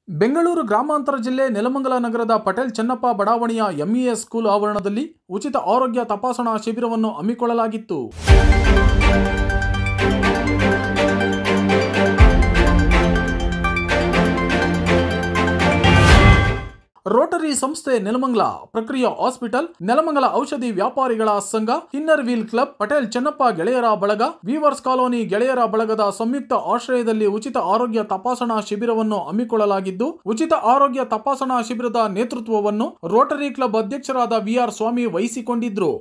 ಬೆಂಗಳೂರು ಗ್ರಾಮಾಂತರ ಜಿಲ್ಲೆ ನೆಲಮಂಗಲ ನಗರದ ಪಟೇಲ್ ಚೆನ್ನಪ್ಪ ಬಡಾವಣೆಯ ಎಂಇಎಸ್ ಸ್ಕೂಲ್ ಆವರಣದಲ್ಲಿ ಉಚಿತ ಆರೋಗ್ಯ ತಪಾಸಣಾ ಶಿಬಿರವನ್ನು ಹಮ್ಮಿಕೊಳ್ಳಲಾಗಿತ್ತು ರೋಟರಿ ಸಂಸ್ಥೆ ನೆಲಮಂಗಲ ಪ್ರಕ್ರಿಯೆ ಹಾಸ್ಪಿಟಲ್ ನೆಲಮಂಗಲ ಔಷಧಿ ವ್ಯಾಪಾರಿಗಳ ಸಂಘ inner wheel club Patel Chennappa ಗೆಳೆಯರ ಬಳಗ ವೀವರ್ಸ್ ಕಾಲೋನಿ ಗೆಳೆಯರ ಬಳಗದ ಸಂಯುಕ್ತ ಆಶ್ರಯದಲ್ಲಿ ಉಚಿತ ಆರೋಗ್ಯ ತಪಾಸಣಾ ಶಿಬಿರವನ್ನು ಹಮ್ಮಿಕೊಳ್ಳಲಾಗಿದ್ದು ಉಚಿತ ಆರೋಗ್ಯ ತಪಾಸಣಾ ಶಿಬಿರದ ನೇತೃತ್ವವನ್ನು ರೋಟರಿ ಕ್ಲಬ್ ಅಧ್ಯಕ್ಷರಾದ ವಿಆರ್ ಸ್ವಾಮಿ ವಹಿಸಿಕೊಂಡಿದ್ರು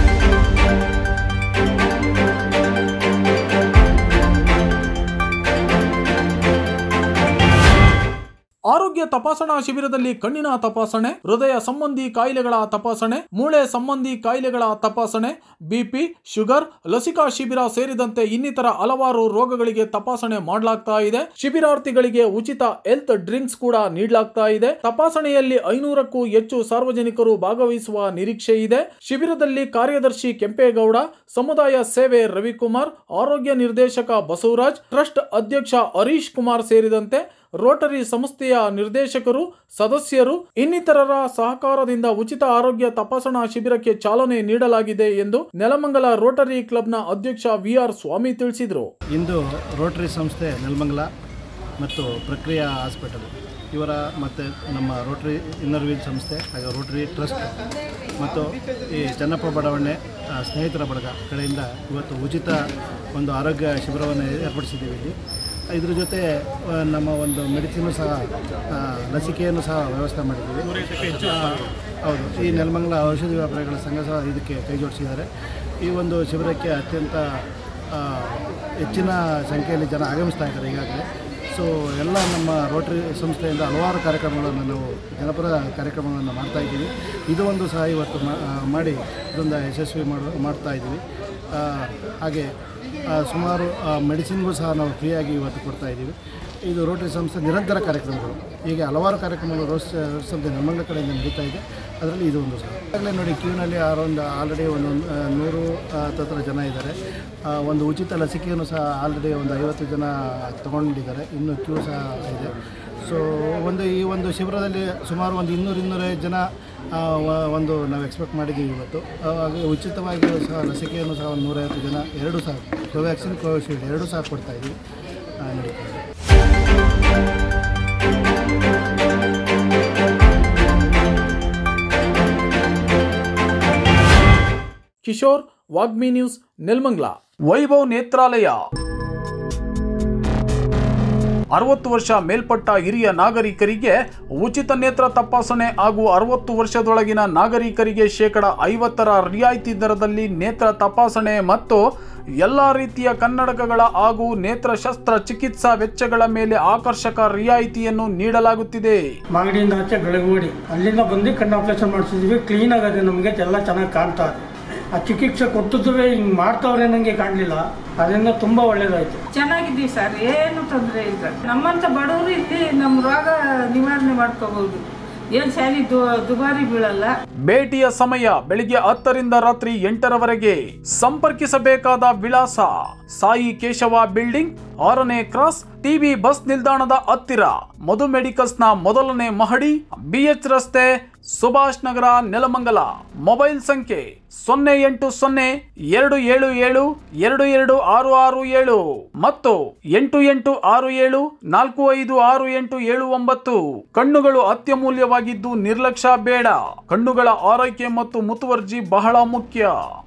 ಆರೋಗ್ಯ ತಪಾಸಣಾ ಶಿಬಿರದಲ್ಲಿ ಕಣ್ಣಿನ ತಪಾಸಣೆ ಹೃದಯ ಸಂಬಂಧಿ ಕಾಯಿಲೆಗಳ ತಪಾಸಣೆ ಮೂಳೆ ಸಂಬಂಧಿ ಕಾಯಿಲೆಗಳ ತಪಾಸಣೆ ಬಿಪಿ ಶುಗರ್ ಲಸಿಕಾ ಶಿಬಿರ ಸೇರಿದಂತೆ ಇನ್ನಿತರ ಹಲವಾರು ರೋಗಗಳಿಗೆ ತಪಾಸಣೆ ಮಾಡಲಾಗ್ತಾ ಇದೆ ಶಿಬಿರಾರ್ಥಿಗಳಿಗೆ ಉಚಿತ ಹೆಲ್ತ್ ಡ್ರಿಂಕ್ಸ್ ಕೂಡ ನೀಡಲಾಗ್ತಾ ಇದೆ ತಪಾಸಣೆಯಲ್ಲಿ ಐನೂರಕ್ಕೂ ಹೆಚ್ಚು ಸಾರ್ವಜನಿಕರು ಭಾಗವಹಿಸುವ ನಿರೀಕ್ಷೆ ಇದೆ ಶಿಬಿರದಲ್ಲಿ ಕಾರ್ಯದರ್ಶಿ ಕೆಂಪೇಗೌಡ ಸಮುದಾಯ ಸೇವೆ ರವಿಕುಮಾರ್ ಆರೋಗ್ಯ ನಿರ್ದೇಶಕ ಬಸವರಾಜ್ ಟ್ರಸ್ಟ್ ಅಧ್ಯಕ್ಷ ಹರೀಶ್ ಕುಮಾರ್ ಸೇರಿದಂತೆ ರೋಟರಿ ಸಂಸ್ಥೆಯ ನಿರ್ದೇಶಕರು ಸದಸ್ಯರು ಇನ್ನಿತರರ ಸಹಕಾರದಿಂದ ಉಚಿತ ಆರೋಗ್ಯ ತಪಾಸಣಾ ಶಿಬಿರಕ್ಕೆ ಚಾಲನೆ ನೀಡಲಾಗಿದೆ ಎಂದು ನೆಲಮಂಗಲ ರೋಟರಿ ಕ್ಲಬ್ನ ಅಧ್ಯಕ್ಷ ವಿಆರ್ ಸ್ವಾಮಿ ತಿಳಿಸಿದರು ಇಂದು ರೋಟರಿ ಸಂಸ್ಥೆ ನೆಲಮಂಗಲ ಮತ್ತು ಪ್ರಕ್ರಿಯಾ ಹಾಸ್ಪಿಟಲ್ ಇವರ ಮತ್ತು ನಮ್ಮ ರೋಟರಿ ಇನ್ನರ್ ವೀಲ್ ಸಂಸ್ಥೆ ಹಾಗೂ ರೋಟರಿ ಟ್ರಸ್ಟ್ ಮತ್ತು ಈ ಚನ್ನಪ್ಪ ಬಡಾವಣೆ ಆ, ಸ್ನೇಹಿತರ ಬಳಗ ಕಡೆಯಿಂದ ಇವತ್ತು ಉಚಿತ ಒಂದು ಆರೋಗ್ಯ ಶಿಬಿರವನ್ನು ಏರ್ಪಡಿಸಿದ್ದೀವಿ ಇಲ್ಲಿ ಇದ್ರ ಜೊತೆ ಆ, ನಮ್ಮ ಒಂದು ಮೆಡಿಸಿನು ಸಹ ಆ, ಲಸಿಕೆಯನ್ನು ಸಹ ವ್ಯವಸ್ಥೆ ಮಾಡಿದ್ದೀವಿ ಆ, ಹೌದು ಈ ನೆಲಮಂಗಲ ಔಷಧಿ ವ್ಯಾಪಾರಿಗಳ ಸಂಘ ಸಹ ಇದಕ್ಕೆ ಕೈ ಜೋಡಿಸಿದ್ದಾರೆ ಈ ಒಂದು ಶಿಬಿರಕ್ಕೆ ಅತ್ಯಂತ ಆ, ಹೆಚ್ಚಿನ ಸಂಖ್ಯೆಯಲ್ಲಿ ಜನ ಆಗಮಿಸ್ತಾ ಇದ್ದಾರೆ ಈಗಾಗಲೇ ಸೊ ಎಲ್ಲ ನಮ್ಮ ರೋಟರಿ ಸಂಸ್ಥೆಯಿಂದ ಹಲವಾರು ಕಾರ್ಯಕ್ರಮಗಳನ್ನು ನಾವು ಜನಪರ ಕಾರ್ಯಕ್ರಮಗಳನ್ನು ಮಾಡ್ತಾ ಇದ್ದೀವಿ ಇದು ಒಂದು ಸಹ ಇವತ್ತು ಮಾ- ಆ, ಮಾಡಿ ಇದೊಂದು ಯಶಸ್ವಿ ಮಾಡು ಮಾಡ್ತಾ ಇದ್ದೀವಿ ಆ, ಹಾಗೆ ಆ, ಸುಮಾರು ಮೆಡಿಸಿನ್ಗೂ ಸಹ ನಾವು ಫ್ರೀಯಾಗಿ ಇವತ್ತು ಕೊಡ್ತಾ ಇದ್ದೀವಿ ಇದು ರೋಟರಿ ಸಂಸ್ಥೆ ನಿರಂತರ ಕಾರ್ಯಕ್ರಮಗಳು ಹೀಗೆ ಹಲವಾರು ಕಾರ್ಯಕ್ರಮಗಳು ರೋಸ್ ರೋಸ್ ಸಂಸ್ಥೆ ನಮ್ಮಂಗಳ ಕಡೆಯಿಂದ ನಡೀತಾ ಇದೆ ಅದರಲ್ಲಿ ಇದು ಒಂದು ಸಹ ಈಗಾಗಲೇ ನೋಡಿ ಕ್ಯೂನಲ್ಲಿ ಅರೌಂಡ್ ಆಲ್ರೆಡಿ ಒಂದು ಆ, ನೂರು ಆ, ಹತ್ತತ್ರ ಜನ ಇದ್ದಾರೆ ಆ, ಒಂದು ಉಚಿತ ಲಸಿಕೆಯನ್ನು ಸಹ ಆಲ್ರೆಡಿ ಒಂದು ಐವತ್ತು ಜನ ತಗೊಂಡಿದ್ದಾರೆ ಇನ್ನು ಕ್ಯೂ ಸಹ ಇದೆ ಸೊ ಒಂದು ಈ ಒಂದು ಶಿಬಿರದಲ್ಲಿ ಸುಮಾರು ಒಂದು ಇನ್ನೂರು ಇನ್ನೂರೈವತ್ತು ಜನ ಆ, ವ- ಒಂದು ನಾವು ಎಕ್ಸ್ಪೆಕ್ಟ್ ಮಾಡಿದ್ದೀವಿ ಇವತ್ತು ಆ, ಹಾಗೆ ಉಚಿತವಾಗಿ ಸಹ ಲಸಿಕೆಯನ್ನು ಸಹ ಒಂದು ನೂರೈವತ್ತು ಜನ ಎರಡೂ ಸಹ ಕೋವ್ಯಾಕ್ಸಿನ್ ಕೋವಿಶೀಲ್ಡ್ ಎರಡೂ ಸಹ ಕೊಡ್ತಾ ಇದ್ದೀವಿ ಆ, ನಡೀತಾ ಇದೆ ಕಿಶೋರ್ ವಾಗ್ಮಿ ನ್ಯೂಸ್ ನೆಲಮಂಗಲ ವೈಭವ್ ನೇತ್ರಾಲಯ ಅರವತ್ತು ವರ್ಷ ಮೇಲ್ಪಟ್ಟ ಹಿರಿಯ ನಾಗರಿಕರಿಗೆ ಉಚಿತ ನೇತ್ರ ತಪಾಸಣೆ ಹಾಗೂ ಅರವತ್ತು ವರ್ಷದೊಳಗಿನ ನಾಗರಿಕರಿಗೆ ಶೇಕಡ ಐವತ್ತರ ರಿಯಾಯಿತಿ ದರದಲ್ಲಿ ನೇತ್ರ ತಪಾಸಣೆ ಮತ್ತು ಎಲ್ಲ ರೀತಿಯ ಕನ್ನಡಕಗಳ ಹಾಗೂ ನೇತ್ರ ಶಸ್ತ್ರ ಚಿಕಿತ್ಸಾ ವೆಚ್ಚಗಳ ಮೇಲೆ ಆಕರ್ಷಕ ರಿಯಾಯಿತಿಯನ್ನು ನೀಡಲಾಗುತ್ತಿದೆ ಮಾಗಡಿಯಿಂದ ಆಚೆ ಬೆಳಗೋಡಿ ಅಲ್ಲಿಂದ ಬಂದು ಕಣ್ಣು ಆಪರೇಷನ್ ಮಾಡಿಸಿದ್ವಿ ಕ್ಲೀನ್ ಆಗದೆ ನಮಗೆ ಎಲ್ಲ ಚೆನ್ನಾಗಿ ಕಾಣ್ತಾ ಇದೆ ಆ ಚಿಕಿತ್ಸೆ ಕೊಟ್ಟಿದ್ದುವೆ ಹಿಂಗೆ ಮಾಡ್ತಾವ್ರೆ ನನಗೆ ಕಾಣಲಿಲ್ಲ ಅದರಿಂದ ತುಂಬ ಒಳ್ಳೇದಾಯ್ತು ಚೆನ್ನಾಗಿದ್ದೀವಿ ಸರ್ ಏನು ತೊಂದರೆ ಇಲ್ಲ ನಮ್ಮಂತ ಬಡವರು ಇಲ್ಲಿ ನಮ್ಮ ರೋಗ ನಿವಾರಣೆ ಮಾಡ್ಕೋಬಹುದು ಏನು ಸ್ಯಾಲಿ ದು ದುಬಾರಿ ಬೀಳಲ್ಲ ಭೇಟಿಯ ಸಮಯ ಬೆಳಿಗ್ಗೆ ಹತ್ತರಿಂದ ರಾತ್ರಿ ಎಂಟರವರೆಗೆ ಸಂಪರ್ಕಿಸಬೇಕಾದ ವಿಳಾಸ ಸಾಯಿ ಕೇಶವ ಬಿಲ್ಡಿಂಗ್ ಆರನೇ ಕ್ರಾಸ್ ಟಿವಿ ಬಸ್ ನಿಲ್ದಾಣದ ಹತ್ತಿರ ಮಧು ಮೆಡಿಕಲ್ಸ್ನ ಮೊದಲನೇ ಮಹಡಿ ಬಿಎಚ್ ರಸ್ತೆ ಸುಭಾಷ್ ನಗರ ನೆಲಮಂಗಲ ಮೊಬೈಲ್ ಸಂಖ್ಯೆ ಸೊನ್ನೆ ಎಂಟು ಸೊನ್ನೆ ಎರಡು ಏಳು ಏಳು ಎರಡು ಎರಡು ಆರು ಆರು ಏಳು ಮತ್ತು ಎಂಟು ಎಂಟು ಆರು ಏಳು ನಾಲ್ಕು ಐದು ಆರು ಎಂಟು ಏಳು ಒಂಬತ್ತು ಕಣ್ಣುಗಳು ಅತ್ಯಮೂಲ್ಯವಾಗಿದ್ದು ನಿರ್ಲಕ್ಷ್ಯ ಬೇಡ ಕಣ್ಣುಗಳ ಆರೈಕೆ ಮತ್ತು ಮುತುವರ್ಜಿ ಬಹಳ ಮುಖ್ಯ